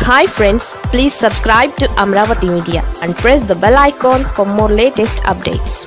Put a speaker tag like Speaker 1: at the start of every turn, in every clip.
Speaker 1: hi friends please subscribe to Amaravati media and press the bell icon for more latest updates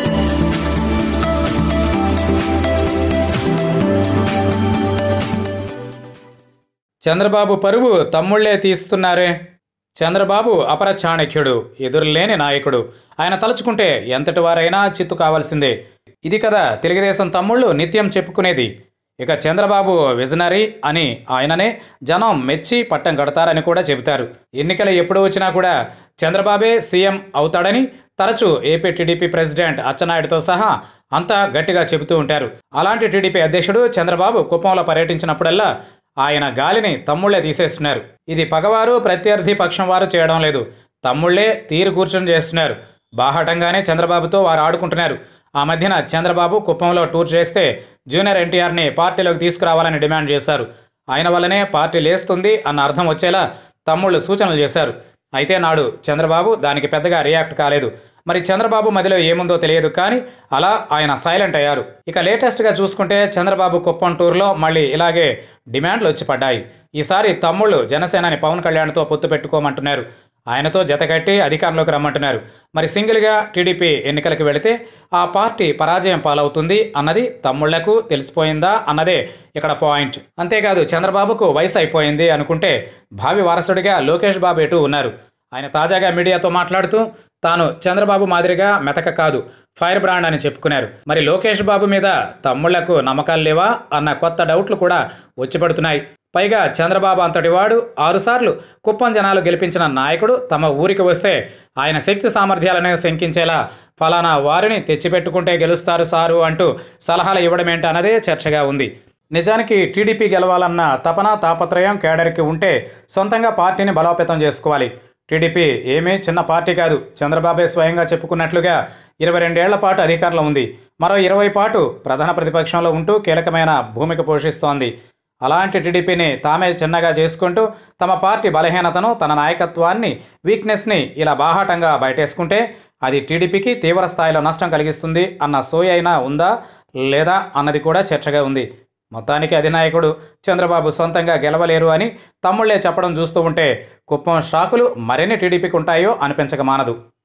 Speaker 2: Chandrababu పరువు తమ్ముళ్లే తీస్తున్నారే చంద్రబాబు అపర చాణక్యుడు ఎదురులేని నాయకుడు ఆయన తలుచుకుంటే ఎంతటి వారైనా చిత్తు కావాల్సిందే ఇది కదా తెలుగుదేశం తమ్ముళ్ళు నిత్యం చెప్పుకునేది ఇక చంద్రబాబు విజనరీ అని ఆయననే జనం మెచ్చి పట్టం కడతారని కూడా చెబుతారు ఎన్నికలు ఎప్పుడు వచ్చినా కూడా చంద్రబాబే సీఎం అవుతాడని తరచూ ఏపీ టీడీపీ ప్రెసిడెంట్ అచ్చెన్నాయుడుతో సహా అంతా గట్టిగా చెబుతూ ఉంటారు అలాంటి టీడీపీ అధ్యక్షుడు చంద్రబాబు కుప్పంలో పర్యటించినప్పుడల్లా ఆయన గాలిని తమ్ముళ్లే తీసేస్తున్నారు ఇది పగవారు ప్రత్యర్థి పక్షం వారు చేయడం లేదు తమ్ముళ్లే తీరు కూర్చొని చేస్తున్నారు బాహటంగానే చంద్రబాబుతో వారు ఆడుకుంటున్నారు ఆ మధ్యన చంద్రబాబు కుప్పంలో టూర్ చేస్తే జూనియర్ ఎన్టీఆర్ని పార్టీలోకి తీసుకురావాలని డిమాండ్ చేశారు ఆయన వల్లనే పార్టీ లేస్తుంది అన్న అర్థం వచ్చేలా తమ్ముళ్ళు సూచనలు చేశారు అయితే నాడు చంద్రబాబు దానికి పెద్దగా రియాక్ట్ కాలేదు మరి చంద్రబాబు మదిలో ఏముందో తెలియదు కానీ అలా ఆయన సైలెంట్ అయ్యారు ఇక లేటెస్ట్గా చూసుకుంటే చంద్రబాబు కుప్పం టూర్లో మళ్ళీ ఇలాగే డిమాండ్లు వచ్చి పడ్డాయి ఈసారి తమ్ముళ్ళు జనసేనని పవన్ కళ్యాణ్తో పొత్తు పెట్టుకోమంటున్నారు ఆయనతో జతకట్టి అధికారంలోకి రమ్మంటున్నారు మరి సింగిల్గా టీడీపీ ఎన్నికలకు వెళితే ఆ పార్టీ పరాజయం పాలవుతుంది అన్నది తమ్ముళ్లకు తెలిసిపోయిందా అన్నదే ఇక్కడ పాయింట్ అంతేకాదు చంద్రబాబుకు వయసు అయిపోయింది అనుకుంటే భావి వారసుడిగా లోకేష్ బాబు ఎటు ఉన్నారు ఆయన తాజాగా మీడియాతో మాట్లాడుతూ తాను చంద్రబాబు మాదిరిగా మెతక కాదు ఫైర్ బ్రాండ్ అని చెప్పుకున్నారు మరి లోకేష్ బాబు మీద తమ్ముళ్లకు నమ్మకాలు లేవా అన్న కొత్త డౌట్లు కూడా వచ్చిపడుతున్నాయి పైగా చంద్రబాబు అంతటి వాడు ఆరుసార్లు కుప్పం జనాలు గెలిపించిన నాయకుడు తమ ఊరికి వస్తే ఆయన శక్తి సామర్థ్యాలనే శంకించేలా ఫలానా వారిని తెచ్చిపెట్టుకుంటే గెలుస్తారు సారు అంటూ సలహాలు ఇవ్వడమేంటి అన్నదే చర్చగా ఉంది నిజానికి టీడీపీ గెలవాలన్న తపన తాపత్రయం కేడర్కి ఉంటే సొంతంగా పార్టీని బలోపేతం చేసుకోవాలి టీడీపీ ఏమీ చిన్న పార్టీ కాదు చంద్రబాబే స్వయంగా చెప్పుకున్నట్లుగా ఇరవై రెండేళ్ల పాటు అధికారంలో ఉంది మరో ఇరవై పాటు ప్రధాన ప్రతిపక్షంలో ఉంటూ కీలకమైన భూమిక పోషిస్తోంది అలాంటి టీడీపీని తామే చిన్నగా చేసుకుంటూ తమ పార్టీ బలహీనతను తన నాయకత్వాన్ని వీక్నెస్ని ఇలా బాహాటంగా బయటేసుకుంటే అది టీడీపీకి తీవ్ర స్థాయిలో నష్టం కలిగిస్తుంది అన్న సోయి అయినా ఉందా లేదా అన్నది కూడా చర్చగా ఉంది మొత్తానికి అధినాయకుడు చంద్రబాబు సొంతంగా గెలవలేరు అని తమ్ముళ్లే చెప్పడం చూస్తూ ఉంటే కుప్పం షాకులు మరిన్ని టీడీపీకి ఉంటాయో అనిపించక మానదు